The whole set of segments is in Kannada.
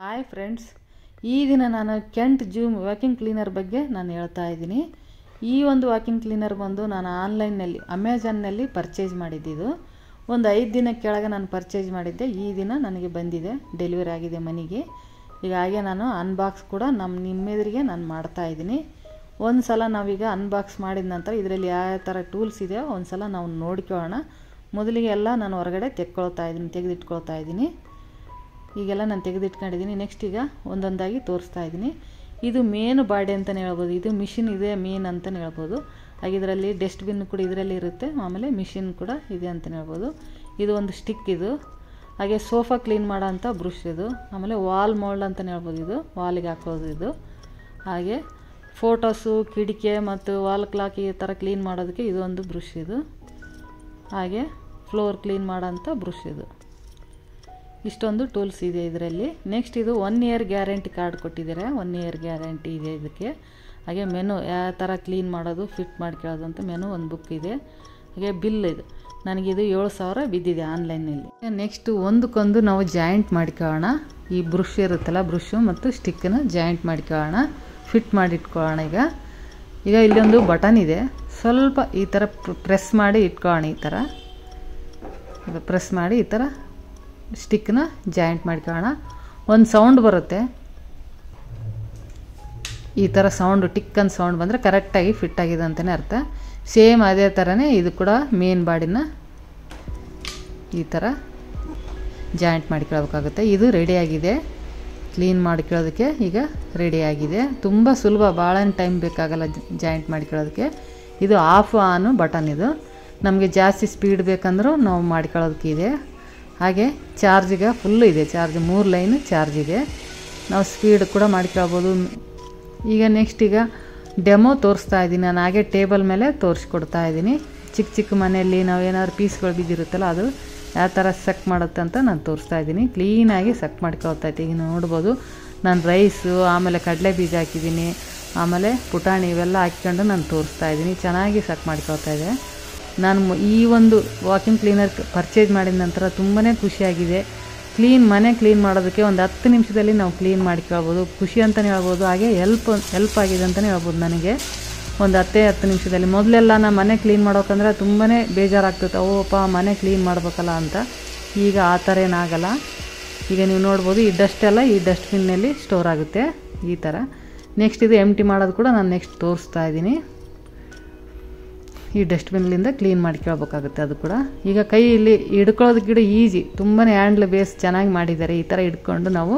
ಹಾಯ್ ಫ್ರೆಂಡ್ಸ್ ಈ ದಿನ ನಾನು ಕೆಂಟ್ ಜೂಮ್ ವ್ಯಾಕ್ಯೂಮ್ ಕ್ಲೀನರ್ ಬಗ್ಗೆ ನಾನು ಹೇಳ್ತಾ ಇದ್ದೀನಿ ಈ ಒಂದು ವ್ಯಾಕ್ಯೂಮ್ ಕ್ಲೀನರ್ ಬಂದು ನಾನು ಆನ್ಲೈನ್ನಲ್ಲಿ ಅಮೆಝಾನ್ನಲ್ಲಿ ಪರ್ಚೇಸ್ ಮಾಡಿದ್ದಿದ್ದು ಒಂದು ಐದು ದಿನ ಕೆಳಗೆ ನಾನು ಪರ್ಚೇಸ್ ಮಾಡಿದ್ದೆ ಈ ದಿನ ನನಗೆ ಬಂದಿದೆ ಡೆಲಿವರಿ ಆಗಿದೆ ಮನೆಗೆ ಈಗ ಹಾಗೆ ನಾನು ಅನ್ಬಾಕ್ಸ್ ಕೂಡ ನಮ್ಮ ನಿಮ್ಮೆದುರಿಗೆ ನಾನು ಮಾಡ್ತಾ ಇದ್ದೀನಿ ಒಂದು ಸಲ ನಾವೀಗ ಅನ್ಬಾಕ್ಸ್ ಮಾಡಿದ ನಂತರ ಇದರಲ್ಲಿ ಯಾವ ಥರ ಟೂಲ್ಸ್ ಇದೆ ಒಂದು ಸಲ ನಾವು ನೋಡ್ಕೊಳ್ಳೋಣ ಮೊದಲಿಗೆ ಎಲ್ಲ ನಾನು ಹೊರಗಡೆ ತೆಕ್ಕೊಳ್ತಾ ಇದ್ದೀನಿ ತೆಗೆದಿಟ್ಕೊಳ್ತಾ ಇದ್ದೀನಿ ಈಗೆಲ್ಲ ನಾನು ತೆಗೆದಿಟ್ಕೊಂಡಿದ್ದೀನಿ ನೆಕ್ಸ್ಟ್ ಈಗ ಒಂದೊಂದಾಗಿ ತೋರಿಸ್ತಾ ಇದ್ದೀನಿ ಇದು ಮೇನ್ ಬಾಡಿ ಅಂತಲೇ ಹೇಳ್ಬೋದು ಇದು ಮಿಷಿನ್ ಇದೆ ಮೇನ್ ಅಂತಲೇ ಹೇಳ್ಬೋದು ಹಾಗೆ ಇದರಲ್ಲಿ ಡಸ್ಟ್ಬಿನ್ ಕೂಡ ಇದರಲ್ಲಿ ಇರುತ್ತೆ ಆಮೇಲೆ ಮಿಷಿನ್ ಕೂಡ ಇದೆ ಅಂತಲೇ ಹೇಳ್ಬೋದು ಇದು ಒಂದು ಸ್ಟಿಕ್ ಇದು ಹಾಗೆ ಸೋಫಾ ಕ್ಲೀನ್ ಮಾಡೋ ಅಂಥ ಬ್ರಷ್ ಇದು ಆಮೇಲೆ ವಾಲ್ ಮೋಲ್ಡ್ ಅಂತಲೇ ಹೇಳ್ಬೋದು ಇದು ವಾಲಿಗೆ ಹಾಕೋದು ಇದು ಹಾಗೆ ಫೋಟೋಸು ಕಿಡಿಕೆ ಮತ್ತು ವಾಲ್ ಕ್ಲಾಕ್ ಈ ಥರ ಕ್ಲೀನ್ ಮಾಡೋದಕ್ಕೆ ಇದು ಒಂದು ಬ್ರಷ್ ಇದು ಹಾಗೆ ಫ್ಲೋರ್ ಕ್ಲೀನ್ ಮಾಡೋಂಥ ಬ್ರಷ್ ಇದು ಇಷ್ಟೊಂದು ಟೂಲ್ಸ್ ಇದೆ ಇದರಲ್ಲಿ ನೆಕ್ಸ್ಟ್ ಇದು ಒನ್ ಇಯರ್ ಗ್ಯಾರಂಟಿ ಕಾರ್ಡ್ ಕೊಟ್ಟಿದ್ದಾರೆ ಒನ್ ಇಯರ್ ಗ್ಯಾರಂಟಿ ಇದೆ ಇದಕ್ಕೆ ಹಾಗೆ ಮೆನು ಯಾವ ಥರ ಕ್ಲೀನ್ ಮಾಡೋದು ಫಿಟ್ ಮಾಡ್ಕೊಳ್ಳೋದು ಅಂತ ಮೆನು ಒಂದು ಬುಕ್ ಇದೆ ಹಾಗೆ ಬಿಲ್ ಇದು ನನಗಿದು ಏಳು ಸಾವಿರ ಬಿದ್ದಿದೆ ಆನ್ಲೈನಲ್ಲಿ ನೆಕ್ಸ್ಟ್ ಒಂದಕ್ಕೊಂದು ನಾವು ಜಾಯಿಂಟ್ ಮಾಡ್ಕೊಳ್ಳೋಣ ಈ ಬ್ರಷ್ ಇರುತ್ತಲ್ಲ ಬ್ರಷು ಮತ್ತು ಸ್ಟಿಕ್ಕನ್ನು ಜಾಯಿಂಟ್ ಮಾಡ್ಕೊಳ್ಳೋಣ ಫಿಟ್ ಮಾಡಿಟ್ಕೊಳ್ಳೋಣ ಈಗ ಈಗ ಇಲ್ಲೊಂದು ಬಟನ್ ಇದೆ ಸ್ವಲ್ಪ ಈ ಥರ ಪ್ರೆಸ್ ಮಾಡಿ ಇಟ್ಕೊಳ್ಳೋಣ ಈ ಥರ ಪ್ರೆಸ್ ಮಾಡಿ ಈ ಥರ ಸ್ಟಿಕ್ನ ಜಾಯಿಂಟ್ ಮಾಡ್ಕೊಳ್ಳೋಣ ಒಂದು ಸೌಂಡ್ ಬರುತ್ತೆ ಈ ಥರ ಸೌಂಡು ಟಿಕ್ ಅಂತ ಸೌಂಡ್ ಬಂದರೆ ಕರೆಕ್ಟಾಗಿ ಫಿಟ್ ಆಗಿದೆ ಅಂತಲೇ ಅರ್ಥ ಸೇಮ್ ಅದೇ ಥರನೇ ಇದು ಕೂಡ ಮೇನ್ ಬಾಡಿನ ಈ ಥರ ಜಾಯಿಂಟ್ ಮಾಡ್ಕೊಳ್ಬೇಕಾಗುತ್ತೆ ಇದು ರೆಡಿಯಾಗಿದೆ ಕ್ಲೀನ್ ಮಾಡ್ಕೊಳ್ಳೋದಕ್ಕೆ ಈಗ ರೆಡಿಯಾಗಿದೆ ತುಂಬ ಸುಲಭ ಭಾಳ ಟೈಮ್ ಬೇಕಾಗಲ್ಲ ಜಾಯಿಂಟ್ ಮಾಡ್ಕೊಳ್ಳೋದಕ್ಕೆ ಇದು ಆಫ್ ಆನು ಬಟನ್ ಇದು ನಮಗೆ ಜಾಸ್ತಿ ಸ್ಪೀಡ್ ಬೇಕಂದ್ರೂ ನಾವು ಮಾಡ್ಕೊಳ್ಳೋದಕ್ಕೆ ಇದೆ ಹಾಗೆ ಚಾರ್ಜಿಗೆ ಫುಲ್ಲು ಇದೆ ಚಾರ್ಜ್ ಮೂರು ಲೈನ್ ಚಾರ್ಜ್ ಇದೆ ನಾವು ಸ್ಪೀಡ್ ಕೂಡ ಮಾಡ್ಕೊಳ್ಬೋದು ಈಗ ನೆಕ್ಸ್ಟ್ ಈಗ ಡೆಮೋ ತೋರಿಸ್ತಾ ಇದ್ದೀನಿ ನಾನು ಹಾಗೆ ಟೇಬಲ್ ಮೇಲೆ ತೋರಿಸ್ಕೊಡ್ತಾ ಇದ್ದೀನಿ ಚಿಕ್ಕ ಚಿಕ್ಕ ಮನೆಯಲ್ಲಿ ನಾವು ಏನಾದ್ರು ಪೀಸ್ಗಳು ಬಿದ್ದಿರುತ್ತಲ್ಲ ಅದು ಯಾವ ಥರ ಸಕ್ ಮಾಡುತ್ತೆ ಅಂತ ನಾನು ತೋರಿಸ್ತಾ ಇದ್ದೀನಿ ಕ್ಲೀನಾಗಿ ಸಕ್ ಮಾಡ್ಕೊಳ್ತಾ ಇದ್ದೀನಿ ಈಗ ನೋಡ್ಬೋದು ನಾನು ರೈಸು ಆಮೇಲೆ ಕಡಲೆ ಬೀಜ ಹಾಕಿದ್ದೀನಿ ಆಮೇಲೆ ಪುಟಾಣಿ ಇವೆಲ್ಲ ಹಾಕ್ಕೊಂಡು ನಾನು ತೋರಿಸ್ತಾ ಇದ್ದೀನಿ ಚೆನ್ನಾಗಿ ಸಕ್ ಮಾಡ್ಕೊಳ್ತಾ ಇದೆ ನಾನು ಈ ಒಂದು ವಾಕಿಂಗ್ ಕ್ಲೀನರ್ ಪರ್ಚೇಸ್ ಮಾಡಿದ ನಂತರ ತುಂಬಾ ಖುಷಿಯಾಗಿದೆ ಕ್ಲೀನ್ ಮನೆ ಕ್ಲೀನ್ ಮಾಡೋದಕ್ಕೆ ಒಂದು ಹತ್ತು ನಿಮಿಷದಲ್ಲಿ ನಾವು ಕ್ಲೀನ್ ಮಾಡ್ಕೊಳ್ಬೋದು ಖುಷಿ ಅಂತಲೇ ಹೇಳ್ಬೋದು ಹಾಗೆ ಹೆಲ್ಪ್ ಹೆಲ್ಪ್ ಆಗಿದೆ ಅಂತಲೇ ಹೇಳ್ಬೋದು ನನಗೆ ಒಂದು ಹತ್ತೇ ಹತ್ತು ನಿಮಿಷದಲ್ಲಿ ಮೊದಲೆಲ್ಲ ನಾನು ಮನೆ ಕ್ಲೀನ್ ಮಾಡೋಕಂದ್ರೆ ತುಂಬಾ ಬೇಜಾರಾಗ್ತೈತೆ ಓಪ್ಪ ಮನೆ ಕ್ಲೀನ್ ಮಾಡ್ಬೇಕಲ್ಲ ಅಂತ ಈಗ ಆ ಥರ ಏನಾಗಲ್ಲ ಈಗ ನೀವು ನೋಡ್ಬೋದು ಈ ಡಸ್ಟ್ ಎಲ್ಲ ಈ ಡಸ್ಟ್ಬಿನ್ನಲ್ಲಿ ಸ್ಟೋರ್ ಆಗುತ್ತೆ ಈ ಥರ ನೆಕ್ಸ್ಟ್ ಇದು ಎಂಟಿ ಮಾಡೋದು ಕೂಡ ನಾನು ನೆಕ್ಸ್ಟ್ ತೋರಿಸ್ತಾ ಇದ್ದೀನಿ ಈ ಡಸ್ಟ್ಬಿನ್ಲಿಂದ ಕ್ಲೀನ್ ಮಾಡ್ಕೊಳ್ಬೇಕಾಗುತ್ತೆ ಅದು ಕೂಡ ಈಗ ಕೈಯಲ್ಲಿ ಹಿಡ್ಕೊಳ್ಳೋದು ಗಿಡ ಈಸಿ ತುಂಬಾ ಹ್ಯಾಂಡ್ಲ್ ಬೇಸ್ ಚೆನ್ನಾಗಿ ಮಾಡಿದ್ದಾರೆ ಈ ಥರ ಹಿಡ್ಕೊಂಡು ನಾವು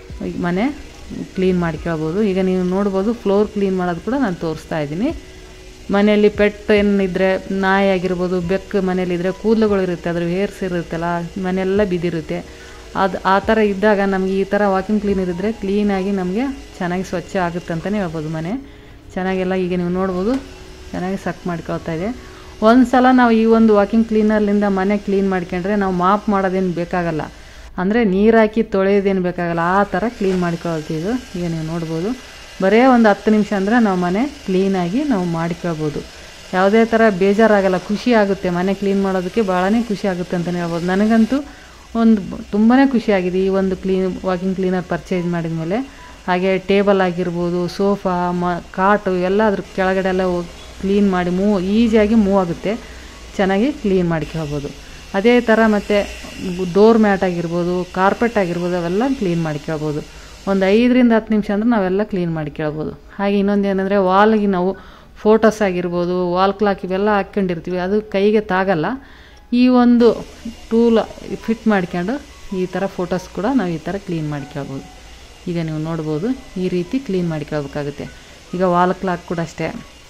ಮನೆ ಕ್ಲೀನ್ ಮಾಡ್ಕೊಳ್ಬೋದು ಈಗ ನೀವು ನೋಡ್ಬೋದು ಫ್ಲೋರ್ ಕ್ಲೀನ್ ಮಾಡೋದು ಕೂಡ ನಾನು ತೋರಿಸ್ತಾ ಇದ್ದೀನಿ ಮನೆಯಲ್ಲಿ ಪೆಟ್ ಏನಿದ್ರೆ ನಾಯಿ ಆಗಿರ್ಬೋದು ಬೆಕ್ಕು ಮನೇಲಿದ್ದರೆ ಕೂದಲುಗಳು ಇರುತ್ತೆ ಅದ್ರ ಹೇರ್ಸ್ ಇರುತ್ತಲ್ಲ ಮನೆಯೆಲ್ಲ ಬಿದ್ದಿರುತ್ತೆ ಅದು ಆ ಥರ ಇದ್ದಾಗ ನಮಗೆ ಈ ಥರ ವಾಕಿಂಗ್ ಕ್ಲೀನರ್ ಇದ್ದರೆ ಕ್ಲೀನಾಗಿ ನಮಗೆ ಚೆನ್ನಾಗಿ ಸ್ವಚ್ಛ ಆಗುತ್ತೆ ಅಂತಲೇ ಹೇಳ್ಬೋದು ಮನೆ ಚೆನ್ನಾಗೆಲ್ಲ ಈಗ ನೀವು ನೋಡ್ಬೋದು ಚೆನ್ನಾಗಿ ಸಕ್ ಮಾಡ್ಕೊಳ್ತಾ ಇದೆ ಒಂದು ಸಲ ನಾವು ಈ ಒಂದು ವಾಕಿಂಗ್ ಕ್ಲೀನರ್ಲಿಂದ ಮನೆ ಕ್ಲೀನ್ ಮಾಡ್ಕೊಂಡ್ರೆ ನಾವು ಮಾಪ್ ಮಾಡೋದೇನು ಬೇಕಾಗಲ್ಲ ಅಂದರೆ ನೀರು ಹಾಕಿ ತೊಳೆಯೋದೇನು ಬೇಕಾಗಲ್ಲ ಆ ಥರ ಕ್ಲೀನ್ ಮಾಡ್ಕೊಳ್ತೀವಿ ಈಗ ನೀವು ನೋಡ್ಬೋದು ಬರೀ ಒಂದು ಹತ್ತು ನಿಮಿಷ ಅಂದರೆ ನಾವು ಮನೆ ಕ್ಲೀನಾಗಿ ನಾವು ಮಾಡ್ಕೊಳ್ಬೋದು ಯಾವುದೇ ಥರ ಬೇಜಾರಾಗಲ್ಲ ಖುಷಿ ಆಗುತ್ತೆ ಮನೆ ಕ್ಲೀನ್ ಮಾಡೋದಕ್ಕೆ ಭಾಳನೇ ಖುಷಿ ಆಗುತ್ತೆ ಅಂತಲೇ ಹೇಳ್ಬೋದು ನನಗಂತೂ ಒಂದು ತುಂಬಾ ಖುಷಿಯಾಗಿದೆ ಈ ಒಂದು ಕ್ಲೀನ್ ವಾಕಿಂಗ್ ಕ್ಲೀನರ್ ಪರ್ಚೇಸ್ ಮಾಡಿದ ಮೇಲೆ ಹಾಗೆ ಟೇಬಲ್ ಆಗಿರ್ಬೋದು ಸೋಫಾ ಮ ಕಾಟು ಎಲ್ಲ ಅದ್ರ ಕೆಳಗಡೆ ಎಲ್ಲ ಕ್ಲೀನ್ ಮಾಡಿ ಮೂವ್ ಈಸಿಯಾಗಿ ಮೂವ್ ಆಗುತ್ತೆ ಚೆನ್ನಾಗಿ ಕ್ಲೀನ್ ಮಾಡ್ಕೊಳ್ಬೋದು ಅದೇ ಥರ ಮತ್ತು ಡೋರ್ ಮ್ಯಾಟ್ ಆಗಿರ್ಬೋದು ಕಾರ್ಪೆಟ್ ಆಗಿರ್ಬೋದು ಅವೆಲ್ಲ ಕ್ಲೀನ್ ಮಾಡ್ಕೊಳ್ಬೋದು ಒಂದು ಐದರಿಂದ ಹತ್ತು ನಿಮಿಷ ಅಂದ್ರೆ ನಾವೆಲ್ಲ ಕ್ಲೀನ್ ಮಾಡ್ಕೊಳ್ಬೋದು ಹಾಗೆ ಇನ್ನೊಂದು ಏನಂದರೆ ವಾಲ್ಗೆ ನಾವು ಫೋಟೋಸ್ ಆಗಿರ್ಬೋದು ವಾಲ್ ಕ್ಲಾಕ್ ಇವೆಲ್ಲ ಹಾಕ್ಕೊಂಡಿರ್ತೀವಿ ಅದು ಕೈಗೆ ತಾಗಲ್ಲ ಈ ಒಂದು ಟೂಲ್ ಫಿಟ್ ಮಾಡ್ಕೊಂಡು ಈ ಥರ ಫೋಟೋಸ್ ಕೂಡ ನಾವು ಈ ಥರ ಕ್ಲೀನ್ ಮಾಡ್ಕೊಳ್ಬೋದು ಈಗ ನೀವು ನೋಡ್ಬೋದು ಈ ರೀತಿ ಕ್ಲೀನ್ ಮಾಡ್ಕೊಳ್ಬೇಕಾಗುತ್ತೆ ಈಗ ವಾಲ್ ಕ್ಲಾಕ್ ಕೂಡ ಅಷ್ಟೇ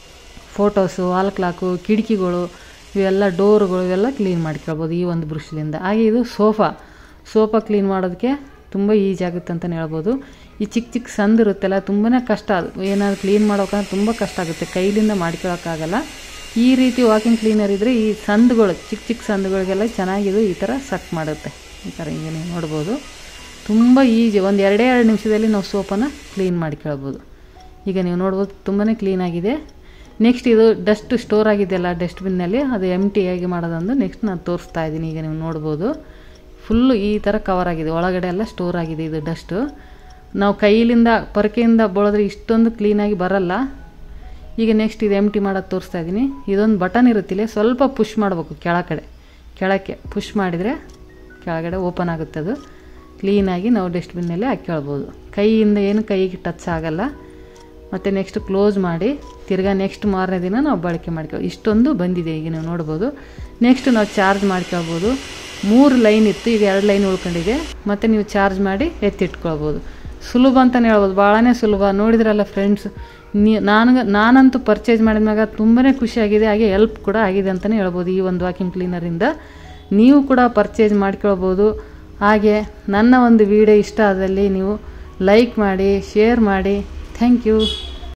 ಫೋಟೋಸು ವಾಲ್ ಕ್ಲಾಕು ಕಿಟಕಿಗಳು ಇವೆಲ್ಲ ಡೋರ್ಗಳು ಇವೆಲ್ಲ ಕ್ಲೀನ್ ಮಾಡ್ಕೊಳ್ಬೋದು ಈ ಒಂದು ಬ್ರಷ್ಲಿಂದ ಹಾಗೆ ಇದು ಸೋಫಾ ಸೋಫಾ ಕ್ಲೀನ್ ಮಾಡೋದಕ್ಕೆ ತುಂಬ ಈಜಿ ಆಗುತ್ತೆ ಅಂತಲೇ ಹೇಳ್ಬೋದು ಈ ಚಿಕ್ಕ ಚಿಕ್ಕ ಸಂದು ಇರುತ್ತಲ್ಲ ತುಂಬಾ ಕಷ್ಟ ಅದು ಏನಾದ್ರು ಕ್ಲೀನ್ ಮಾಡೋಕಂದ್ರೆ ತುಂಬ ಕಷ್ಟ ಆಗುತ್ತೆ ಕೈಲಿಂದ ಮಾಡ್ಕೊಳಕ್ಕಾಗಲ್ಲ ಈ ರೀತಿ ವಾಕಿಂಗ್ ಕ್ಲೀನರ್ ಇದ್ದರೆ ಈ ಸಂದುಗಳು ಚಿಕ್ಕ ಚಿಕ್ಕ ಸಂದುಗಳಿಗೆಲ್ಲ ಚೆನ್ನಾಗಿದು ಈ ಥರ ಸಕ್ ಮಾಡುತ್ತೆ ಈ ಥರ ಈಗ ನೀವು ನೋಡ್ಬೋದು ತುಂಬ ಈಜಿ ಒಂದು ಎರಡೇ ಎರಡು ನಿಮಿಷದಲ್ಲಿ ನಾವು ಸೋಪನ್ನು ಕ್ಲೀನ್ ಮಾಡ್ಕೊಳ್ಬೋದು ಈಗ ನೀವು ನೋಡ್ಬೋದು ತುಂಬಾ ಕ್ಲೀನಾಗಿದೆ ನೆಕ್ಸ್ಟ್ ಇದು ಡಸ್ಟ್ ಸ್ಟೋರ್ ಆಗಿದೆಯಲ್ಲ ಡಸ್ಟ್ಬಿನ್ನಲ್ಲಿ ಅದು ಎಮ್ ಟಿ ಆಗಿ ಮಾಡೋದೊಂದು ನೆಕ್ಸ್ಟ್ ನಾನು ತೋರಿಸ್ತಾ ಇದ್ದೀನಿ ಈಗ ನೀವು ನೋಡ್ಬೋದು ಫುಲ್ಲು ಈ ಥರ ಕವರ್ ಆಗಿದೆ ಒಳಗಡೆ ಎಲ್ಲ ಸ್ಟೋರ್ ಆಗಿದೆ ಇದು ಡಸ್ಟು ನಾವು ಕೈಲಿಂದ ಪೊರಕೆಯಿಂದ ಬಳದ್ರೆ ಇಷ್ಟೊಂದು ಕ್ಲೀನಾಗಿ ಬರಲ್ಲ ಈಗ ನೆಕ್ಸ್ಟ್ ಇದು ಎಮ್ ಟಿ ಮಾಡೋದು ತೋರಿಸ್ತಾ ಇದ್ದೀನಿ ಇದೊಂದು ಬಟನ್ ಇರುತ್ತಿಲ್ಲ ಸ್ವಲ್ಪ ಪುಷ್ ಮಾಡಬೇಕು ಕೆಳ ಕಡೆ ಕೆಳಕ್ಕೆ ಪುಷ್ ಮಾಡಿದರೆ ಕೆಳಗಡೆ ಓಪನ್ ಆಗುತ್ತೆ ಅದು ಕ್ಲೀನಾಗಿ ನಾವು ಡಸ್ಟ್ಬಿನ್ನಲ್ಲೇ ಹಾಕ್ಕೊಳ್ಬೋದು ಕೈಯಿಂದ ಏನು ಕೈಗೆ ಟಚ್ ಆಗಲ್ಲ ಮತ್ತು ನೆಕ್ಸ್ಟ್ ಕ್ಲೋಸ್ ಮಾಡಿ ತಿರ್ಗಾ ನೆಕ್ಸ್ಟ್ ಮಾರನೇ ದಿನ ನಾವು ಬಳಕೆ ಮಾಡ್ಕೊ ಇಷ್ಟೊಂದು ಬಂದಿದೆ ಈಗ ನೀವು ನೋಡ್ಬೋದು ನೆಕ್ಸ್ಟ್ ನಾವು ಚಾರ್ಜ್ ಮಾಡ್ಕೊಳ್ಬೋದು ಮೂರು ಲೈನ್ ಇತ್ತು ಈಗ ಎರಡು ಲೈನ್ ಉಳ್ಕೊಂಡಿದೆ ಮತ್ತು ನೀವು ಚಾರ್ಜ್ ಮಾಡಿ ಎತ್ತಿಟ್ಕೊಳ್ಬೋದು ಸುಲಭ ಅಂತಲೇ ಹೇಳ್ಬೋದು ಭಾಳನೇ ಸುಲಭ ನೋಡಿದ್ರಲ್ಲ ಫ್ರೆಂಡ್ಸ್ ನೀ ನನಗೆ ನಾನಂತೂ ಪರ್ಚೇಸ್ ಮಾಡಿದ್ಮ್ಯಾಗ ತುಂಬಾ ಖುಷಿಯಾಗಿದೆ ಹಾಗೆ ಎಲ್ಪ್ ಕೂಡ ಆಗಿದೆ ಅಂತಲೇ ಹೇಳ್ಬೋದು ಈ ಒಂದು ವಾಕಿಂಗ್ ಕ್ಲೀನರಿಂದ ನೀವು ಕೂಡ ಪರ್ಚೇಸ್ ಮಾಡ್ಕೊಳ್ಬೋದು ಹಾಗೆ ನನ್ನ ಒಂದು ವಿಡಿಯೋ ಇಷ್ಟ ಆದಲ್ಲಿ ನೀವು ಲೈಕ್ ಮಾಡಿ ಶೇರ್ ಮಾಡಿ ಥ್ಯಾಂಕ್ ಯು